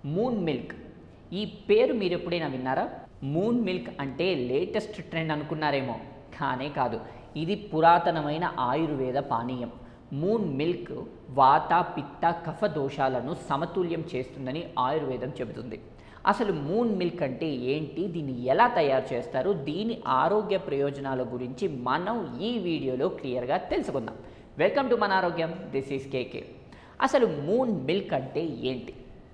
moon milk ఈ పేరు మీరు ఎప్పుడైనా విన్నారా మూన్ మిల్క్ అంటే లేటెస్ట్ ట్రెండ్ అనుకున్నారేమో కానే కాదు ఇది పురాతనమైన ఆయుర్వేద పానీయం మూన్ మిల్క్ వాత పిత్త కఫ దోషాలను సమతుల్యం చేస్తుందని ఆయుర్వేదం చెబుతుంది అసలు మూన్ మిల్క్ అంటే ఏంటి దీన్ని ఎలా తయారు చేస్తారు దీని ఆరోగ్య ప్రయోజనాల గురించి మనం ఈ వీడియోలో క్లియర్గా తెలుసుకుందాం వెల్కమ్ టు మన ఆరోగ్యం దిస్ ఈస్ కేకే అసలు మూన్ మిల్క్ అంటే ఏంటి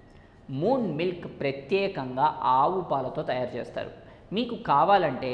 మూన్ మిల్క్ ప్రత్యేకంగా ఆవు పాలతో తయారు చేస్తారు మీకు కావాలంటే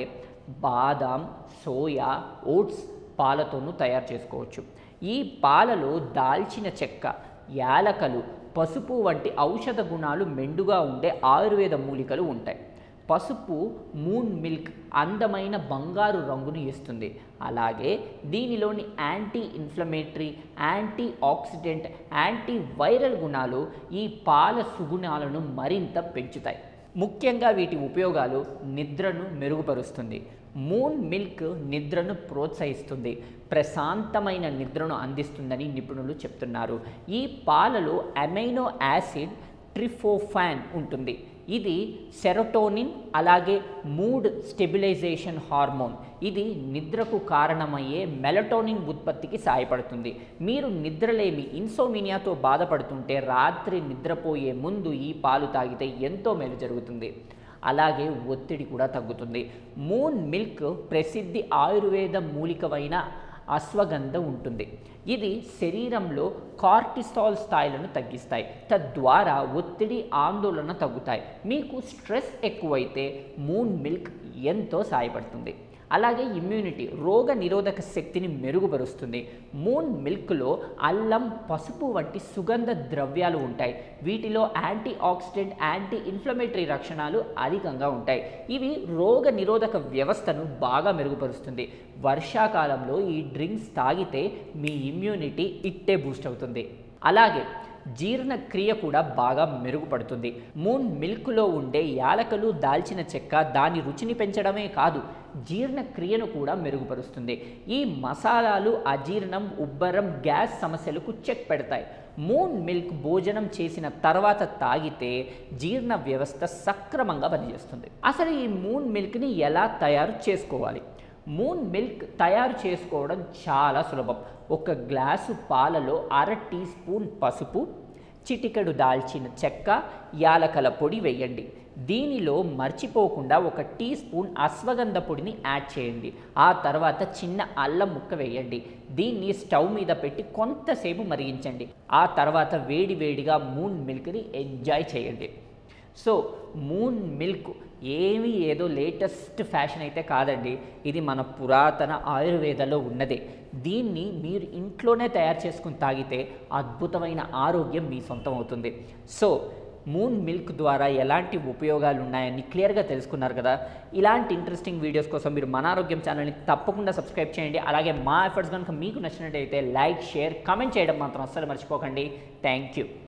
బాదాం సోయా ఓట్స్ పాలతోనూ తయారు చేసుకోవచ్చు ఈ పాలలో దాల్చిన చెక్క యాలకలు పసుపు వంటి ఔషధ గుణాలు మెండుగా ఉండే ఆయుర్వేద మూలికలు ఉంటాయి పసుపు మూన్ మిల్క్ అందమైన బంగారు రంగును ఇస్తుంది అలాగే దీనిలోని anti inflammatory antioxidant antiviral గుణాలు ఈ పాల సుగుణాలను మరింత పెంచుతాయి ముఖ్యంగా వీటి ఉపయోగాలు నిద్రను మెరుగుపరుస్తుంది మూన్ మిల్క్ నిద్రను ప్రోత్సహిస్తుంది ప్రశాంతమైన నిద్రను అందిస్తుందని నిపుణులు చెప్తున్నారు ఈ పాలలో అమైనో యాసిడ్ ట్రిఫోఫాన్ ఉంటుంది ఇది సెరోటోనిన్ అలాగే మూడ్ స్టెబిలైజేషన్ హార్మోన్ ఇది నిద్రకు కారణమయ్యే మెలటోనిన్ ఉత్పత్తికి సహాయపడుతుంది మీరు నిద్రలేమి ఇన్సోమినియాతో బాధపడుతుంటే రాత్రి నిద్రపోయే ముందు ఈ పాలు తాగితే ఎంతో మేలు జరుగుతుంది అలాగే ఒత్తిడి కూడా తగ్గుతుంది మూన్ మిల్క్ ప్రసిద్ధి ఆయుర్వేద మూలికమైన అశ్వగంధ ఉంటుంది ఇది శరీరంలో కార్టిసాల్ స్థాయిలను తగ్గిస్తాయి తద్వారా ఒత్తిడి ఆందోళన తగ్గుతాయి మీకు స్ట్రెస్ ఎక్కువైతే మూన్ మిల్క్ ఎంతో సహాయపడుతుంది అలాగే ఇమ్యూనిటీ రోగ నిరోధక శక్తిని మెరుగుపరుస్తుంది మూన్ మిల్క్లో అల్లం పసుపు వంటి సుగంధ ద్రవ్యాలు ఉంటాయి వీటిలో యాంటీ ఆక్సిడెంట్ యాంటీ ఇన్ఫ్లమేటరీ లక్షణాలు అధికంగా ఉంటాయి ఇవి రోగ నిరోధక వ్యవస్థను బాగా మెరుగుపరుస్తుంది వర్షాకాలంలో ఈ డ్రింక్స్ తాగితే మీ ఇమ్యూనిటీ ఇట్టే బూస్ట్ అవుతుంది అలాగే జీర్ణక్రియ కూడా బాగా మెరుగుపడుతుంది మూన్ మిల్క్లో ఉండే యాలకలు దాల్చిన చెక్క దాని రుచిని పెంచడమే కాదు జీర్ణక్రియను కూడా మెరుగుపరుస్తుంది ఈ మసాలాలు అజీర్ణం ఉబ్బరం గ్యాస్ సమస్యలకు చెక్ పెడతాయి మూన్ మిల్క్ భోజనం చేసిన తర్వాత తాగితే జీర్ణ వ్యవస్థ సక్రమంగా పనిచేస్తుంది అసలు ఈ మూన్ మిల్క్ని ఎలా తయారు చేసుకోవాలి మూన్ మిల్క్ తయారు చేసుకోవడం చాలా సులభం ఒక గ్లాసు పాలలో అర టీ స్పూన్ పసుపు చిటికెడు దాల్చిన చెక్క యాలకల పొడి వేయండి దీనిలో మర్చిపోకుండా ఒక టీ స్పూన్ అశ్వగంధ పొడిని యాడ్ చేయండి ఆ తర్వాత చిన్న అల్లం ముక్క వేయండి దీన్ని స్టవ్ మీద పెట్టి కొంతసేపు మరిగించండి ఆ తర్వాత వేడి వేడిగా మూన్ మిల్క్ని ఎంజాయ్ చేయండి సో మూన్ మిల్క్ ఏమీ ఏదో లేటెస్ట్ ఫ్యాషన్ అయితే కాదండి ఇది మన పురాతన ఆయుర్వేదంలో ఉన్నదే దీన్ని మీరు ఇంట్లోనే తయారు చేసుకుని తాగితే అద్భుతమైన ఆరోగ్యం మీ సొంతం అవుతుంది సో మూన్ మిల్క్ ద్వారా ఎలాంటి ఉపయోగాలు ఉన్నాయని క్లియర్గా తెలుసుకున్నారు కదా ఇలాంటి ఇంట్రెస్టింగ్ వీడియోస్ కోసం మీరు మన ఆరోగ్యం ఛానల్ని తప్పకుండా సబ్స్క్రైబ్ చేయండి అలాగే మా ఎఫర్ట్స్ కనుక మీకు నచ్చినట్టయితే లైక్ షేర్ కామెంట్ చేయడం మాత్రం అస్సలు మర్చిపోకండి థ్యాంక్ యూ